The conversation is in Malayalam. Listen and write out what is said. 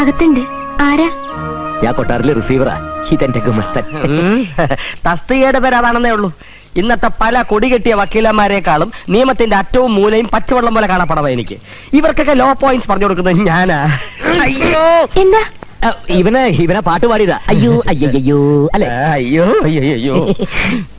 അകത്തുണ്ട് ആരാ ഞാൻ കൊട്ടാറിലെ റിസീവറാ ഇതെന്റെ ഗുമസ്തൻ തസ്തികയുടെ പേര് അതാണെന്നേ ഉള്ളൂ ഇന്നത്തെ പല കൊടികെട്ടിയ വക്കീലന്മാരെക്കാളും നിയമത്തിന്റെ അറ്റവും മൂലയും പച്ചവെള്ളം പോലെ കാണപ്പെടവ എനിക്ക് ഇവർക്കൊക്കെ ലോ പോയിന്റ്സ് പറഞ്ഞു കൊടുക്കുന്നത് ഞാനാ അയ്യോ എന്താ ആ, ഇവന് ഇവനെ പാട്ട് പാടിയതാ അയ്യോ അയ്യോ അല്ലേ അയ്യോ അയ്യോ അയ്യോ